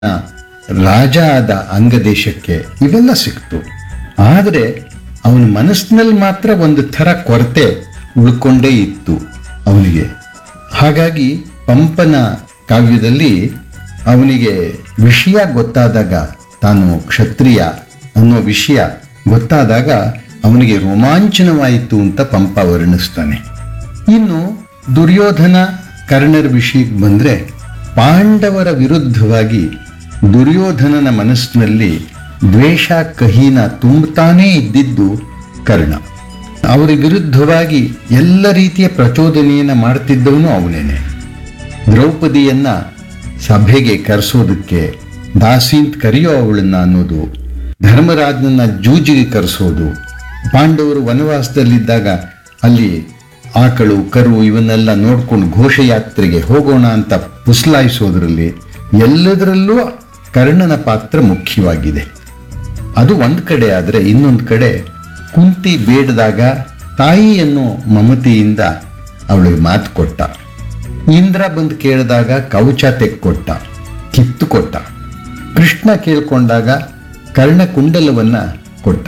ರಾಜ ಆದ ಅಂಗದೇಶಕ್ಕೆ ಇವೆಲ್ಲ ಸಿಕ್ತು ಆದರೆ ಅವನ ಮನಸ್ಸಿನಲ್ಲಿ ಮಾತ್ರ ಒಂದು ಥರ ಕೊರತೆ ಉಳ್ಕೊಂಡೇ ಇತ್ತು ಅವನಿಗೆ ಹಾಗಾಗಿ ಪಂಪನ ಕಾವ್ಯದಲ್ಲಿ ಅವನಿಗೆ ವಿಷಯ ಗೊತ್ತಾದಾಗ ತಾನು ಕ್ಷತ್ರಿಯ ಅನ್ನೋ ವಿಷಯ ಗೊತ್ತಾದಾಗ ಅವನಿಗೆ ರೋಮಾಂಚನವಾಯಿತು ಅಂತ ಪಂಪ ವರ್ಣಿಸ್ತಾನೆ ಇನ್ನು ದುರ್ಯೋಧನ ಕರ್ಣರ ವಿಷಯಕ್ಕೆ ಬಂದರೆ ಪಾಂಡವರ ವಿರುದ್ಧವಾಗಿ ದುರ್ಯೋಧನನ ಮನಸ್ಸಿನಲ್ಲಿ ದ್ವೇಷ ಕಹಿನ ತುಂಬುತ್ತಾನೇ ಇದ್ದಿದ್ದು ಕರ್ಣ ಅವರ ವಿರುದ್ಧವಾಗಿ ಎಲ್ಲ ರೀತಿಯ ಪ್ರಚೋದನೆಯನ್ನು ಮಾಡ್ತಿದ್ದವನು ಅವನೇನೆ ದ್ರೌಪದಿಯನ್ನ ಸಭೆಗೆ ಕರೆಸೋದಕ್ಕೆ ದಾಸೀಂತ್ ಕರೆಯೋ ಅವಳನ್ನ ಅನ್ನೋದು ಧರ್ಮರಾಜನನ್ನ ಜೂಜಿಗೆ ಕರೆಸೋದು ಪಾಂಡವರು ವನವಾಸದಲ್ಲಿದ್ದಾಗ ಅಲ್ಲಿ ಆಕಳು ಕರು ಇವನ್ನೆಲ್ಲ ನೋಡ್ಕೊಂಡು ಘೋಷಯಾತ್ರೆಗೆ ಹೋಗೋಣ ಅಂತ ಪುಸ್ಲಾಯಿಸೋದ್ರಲ್ಲಿ ಎಲ್ಲದರಲ್ಲೂ ಕರ್ಣನ ಪಾತ್ರ ಮುಖ್ಯವಾಗಿದೆ ಅದು ಒಂದು ಕಡೆ ಆದರೆ ಇನ್ನೊಂದು ಕಡೆ ಕುಂತಿ ಬೇಡದಾಗ ತಾಯಿಯನ್ನು ಮಮತೆಯಿಂದ ಅವಳಿಗೆ ಮಾತು ಕೊಟ್ಟ ಇಂದ್ರ ಬಂದು ಕೇಳಿದಾಗ ಕವಚ ತೆಕ್ಕೊಟ್ಟ ಕಿತ್ತು ಕೊಟ್ಟ ಕೃಷ್ಣ ಕೇಳ್ಕೊಂಡಾಗ ಕರ್ಣಕುಂಡಲವನ್ನ ಕೊಟ್ಟ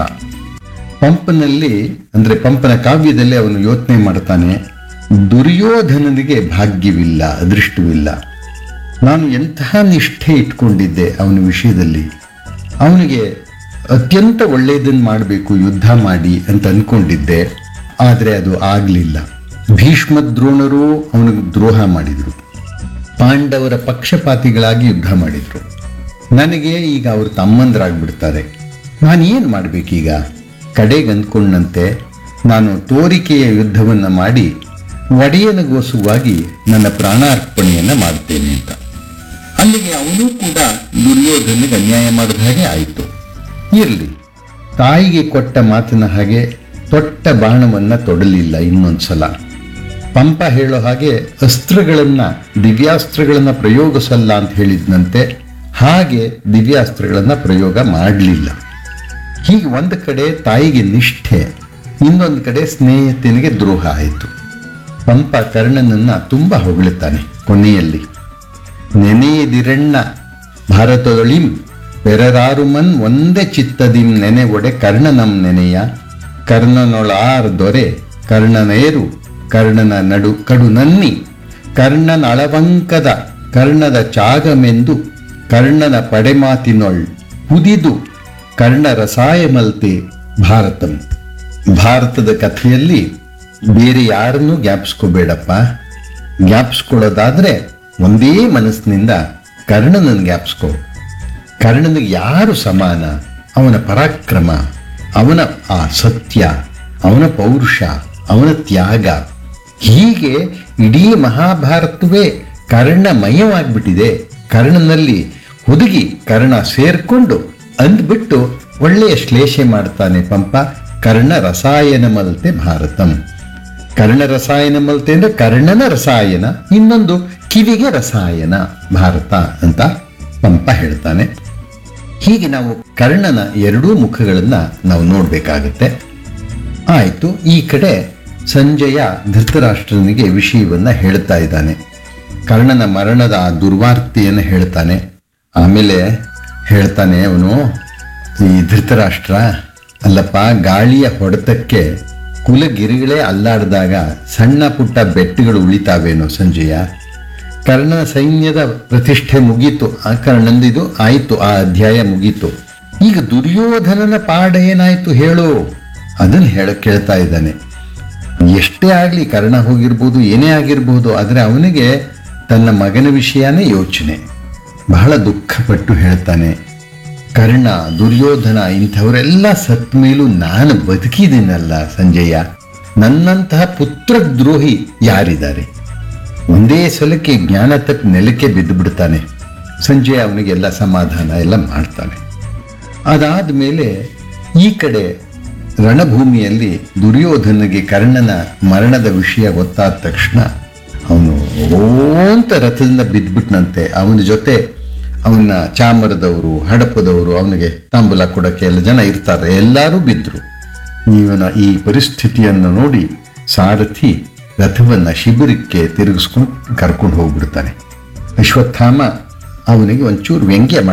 ಪಂಪನಲ್ಲಿ ಅಂದ್ರೆ ಪಂಪನ ಕಾವ್ಯದಲ್ಲಿ ಅವನು ಯೋಚನೆ ಮಾಡ್ತಾನೆ ದುರ್ಯೋಧನನಿಗೆ ಭಾಗ್ಯವಿಲ್ಲ ಅದೃಷ್ಟವಿಲ್ಲ ನಾನು ಎಂತಹ ನಿಷ್ಠೆ ಇಟ್ಕೊಂಡಿದ್ದೆ ಅವನ ವಿಷಯದಲ್ಲಿ ಅವನಿಗೆ ಅತ್ಯಂತ ಒಳ್ಳೆಯದನ್ನು ಮಾಡಬೇಕು ಯುದ್ಧ ಮಾಡಿ ಅಂತ ಅನ್ಕೊಂಡಿದ್ದೆ ಆದರೆ ಅದು ಆಗಲಿಲ್ಲ ಭೀಷ್ಮ ದ್ರೋಣರು ಅವನಿಗೆ ದ್ರೋಹ ಮಾಡಿದರು ಪಾಂಡವರ ಪಕ್ಷಪಾತಿಗಳಾಗಿ ಯುದ್ಧ ಮಾಡಿದರು ನನಗೆ ಈಗ ಅವರು ತಮ್ಮಂದರಾಗ್ಬಿಡ್ತಾರೆ ನಾನು ಏನು ಮಾಡಬೇಕೀಗ ಕಡೆಗೆ ಅಂದ್ಕೊಂಡಂತೆ ನಾನು ತೋರಿಕೆಯ ಯುದ್ಧವನ್ನು ಮಾಡಿ ಒಡೆಯನಿಗೋಸುವಾಗಿ ನನ್ನ ಪ್ರಾಣಾರ್ಪಣೆಯನ್ನು ಮಾಡ್ತೇನೆ ಅಂತ ಅಲ್ಲಿಗೆ ಅವನು ಕೂಡ ದುರ್ಯೋಧನಿಗೆ ಅನ್ಯಾಯ ಮಾಡಿದ ಹಾಗೆ ಆಯಿತು ಇರಲಿ ತಾಯಿಗೆ ಕೊಟ್ಟ ಮಾತಿನ ಹಾಗೆ ತೊಟ್ಟ ಬಾಣವನ್ನ ತೊಡಲಿಲ್ಲ ಇನ್ನೊಂದ್ಸಲ ಪಂಪ ಹೇಳೋ ಹಾಗೆ ಅಸ್ತ್ರಗಳನ್ನ ದಿವ್ಯಾಸ್ತ್ರಗಳನ್ನ ಪ್ರಯೋಗಿಸಲ್ಲ ಅಂತ ಹೇಳಿದ್ನಂತೆ ಹಾಗೆ ದಿವ್ಯಾಸ್ತ್ರಗಳನ್ನ ಪ್ರಯೋಗ ಮಾಡಲಿಲ್ಲ ಹೀಗೆ ಒಂದು ಕಡೆ ತಾಯಿಗೆ ನಿಷ್ಠೆ ಇನ್ನೊಂದು ಕಡೆ ಸ್ನೇಹಿತನಿಗೆ ದ್ರೋಹ ಆಯಿತು ಪಂಪ ಕರ್ಣನನ್ನ ತುಂಬಾ ಹೊಗಳುತ್ತಾನೆ ಕೊನೆಯಲ್ಲಿ ನೆನೆಯದಿರಣ್ಣ ಭಾರತದೊಳಿಂ ಪೆರರಾರುಮನ್ ಒಂದೇ ಚಿತ್ತದಿಂ ನೆನೆ ಒಡೆ ಕರ್ಣನಂ ನೆನೆಯ ಕರ್ಣನೊಳಾರ್ ದೊರೆ ಕರ್ಣನೇರು ಕರ್ಣನ ನಡು ಕಡು ನನ್ನಿ ಕರ್ಣನ ಅಳವಂಕದ ಕರ್ಣದ ಚಾಗಮೆಂದು ಕರ್ಣನ ಪಡೆಮಾತಿನೊಳ್ ಕುದಿದು ಕರ್ಣ ರಸಾಯಮಲ್ತೆ ಭಾರತಂ ಭಾರತದ ಕಥೆಯಲ್ಲಿ ಬೇರೆ ಯಾರನ್ನೂ ಜ್ಞಾಪಿಸ್ಕೋಬೇಡಪ್ಪ ಜ್ಞಾಪಿಸ್ಕೊಳ್ಳೋದಾದ್ರೆ ಒಂದೇ ಮನಸ್ಸಿನಿಂದ ಕರ್ಣನನ್ನು ಜ್ಞಾಪಿಸ್ಕೋ ಕರ್ಣನಿಗೆ ಯಾರು ಸಮಾನ ಅವನ ಪರಾಕ್ರಮ ಅವನ ಆ ಸತ್ಯ ಅವನ ಪೌರುಷ ಅವನ ತ್ಯಾಗ ಹೀಗೆ ಇಡೀ ಮಹಾಭಾರತವೇ ಕರ್ಣಮಯವಾಗಿಬಿಟ್ಟಿದೆ ಕರ್ಣನಲ್ಲಿ ಹುದುಗಿ ಕರ್ಣ ಸೇರ್ಕೊಂಡು ಅಂದ್ಬಿಟ್ಟು ಒಳ್ಳೆಯ ಶ್ಲೇಷೆ ಮಾಡ್ತಾನೆ ಪಂಪ ಕರ್ಣ ರಸಾಯನ ಮಲ್ತೆ ಭಾರತಂ ಕರ್ಣ ರಸಾಯನ ಮಲ್ತೆ ಅಂದ್ರೆ ಕರ್ಣನ ರಸಾಯನ ಇನ್ನೊಂದು ಕಿವಿಗೆ ರಸಾಯನ ಭಾರತ ಅಂತ ಪಂಪ ಹೇಳ್ತಾನೆ ಹೀಗೆ ನಾವು ಕರ್ಣನ ಎರಡೂ ಮುಖಗಳನ್ನ ನಾವು ನೋಡಬೇಕಾಗತ್ತೆ ಆಯಿತು ಈ ಕಡೆ ಸಂಜಯ ಧೃತರಾಷ್ಟ್ರನಿಗೆ ವಿಷಯವನ್ನ ಹೇಳ್ತಾ ಇದ್ದಾನೆ ಕರ್ಣನ ಮರಣದ ಆ ದುರ್ವಾರ್ತೆಯನ್ನು ಹೇಳ್ತಾನೆ ಆಮೇಲೆ ಹೇಳ್ತಾನೆ ಅವನು ಈ ಧೃತರಾಷ್ಟ್ರ ಅಲ್ಲಪ್ಪ ಗಾಳಿಯ ಹೊಡೆತಕ್ಕೆ ಕುಲಗಿರಿಗಳೇ ಅಲ್ಲಾಡಿದಾಗ ಸಣ್ಣ ಪುಟ್ಟ ಬೆಟ್ಟಗಳು ಉಳಿತಾವೇನೋ ಸಂಜಯ ಕರ್ಣನ ಸೈನ್ಯದ ಪ್ರತಿಷ್ಠೆ ಮುಗೀತು ಆ ಕರ್ಣಂದಿದು ಆಯಿತು ಆ ಅಧ್ಯಾಯ ಮುಗೀತು ಈಗ ದುರ್ಯೋಧನನ ಪಾಡ ಏನಾಯ್ತು ಹೇಳು ಅದನ್ನು ಹೇಳ ಕೇಳ್ತಾ ಇದ್ದಾನೆ ಎಷ್ಟೇ ಆಗಲಿ ಕರ್ಣ ಹೋಗಿರ್ಬೋದು ಏನೇ ಆಗಿರ್ಬೋದು ಆದರೆ ಅವನಿಗೆ ತನ್ನ ಮಗನ ವಿಷಯನೇ ಯೋಚನೆ ಬಹಳ ದುಃಖಪಟ್ಟು ಹೇಳ್ತಾನೆ ಕರ್ಣ ದುರ್ಯೋಧನ ಇಂಥವರೆಲ್ಲ ಸತ್ ಮೇಲೂ ನಾನು ಬದುಕಿದ್ದೀನಲ್ಲ ಸಂಜಯ ನನ್ನಂತಹ ಪುತ್ರದ್ರೋಹಿ ಯಾರಿದ್ದಾರೆ ಒಂದೇ ಸಲಕ್ಕೆ ಜ್ಞಾನ ತಕ್ಕ ನೆಲಕ್ಕೆ ಬಿದ್ದು ಬಿಡ್ತಾನೆ ಸಂಜೆ ಅವನಿಗೆಲ್ಲ ಸಮಾಧಾನ ಎಲ್ಲ ಮಾಡ್ತಾನೆ ಅದಾದ ಮೇಲೆ ಈ ಕಡೆ ರಣಭೂಮಿಯಲ್ಲಿ ದುರ್ಯೋಧನಿಗೆ ಕರ್ಣನ ಮರಣದ ವಿಷಯ ಗೊತ್ತಾದ ತಕ್ಷಣ ಅವನು ಓಂತ ರಥದಿಂದ ಬಿದ್ದ್ಬಿಟ್ನಂತೆ ಅವನ ಜೊತೆ ಅವನ ಚಾಮರದವರು ಹಡಪದವರು ಅವನಿಗೆ ತಾಂಬೂಲ ಕೊಡಕ್ಕೆ ಎಲ್ಲ ಜನ ಇರ್ತಾರೆ ಎಲ್ಲರೂ ಬಿದ್ದರು ಇವನ ಈ ಪರಿಸ್ಥಿತಿಯನ್ನು ನೋಡಿ ಸಾರಥಿ ರಥವನ್ನ ಶಿಬಿರಕ್ಕೆ ತಿರುಗಿಸ್ಕೊಂಡು ಕರ್ಕೊಂಡು ಹೋಗ್ಬಿಡ್ತಾನೆ ಅಶ್ವತ್ಥಾಮ ಅವನಿಗೆ ಒಂಚೂರು ವ್ಯಂಗ್ಯ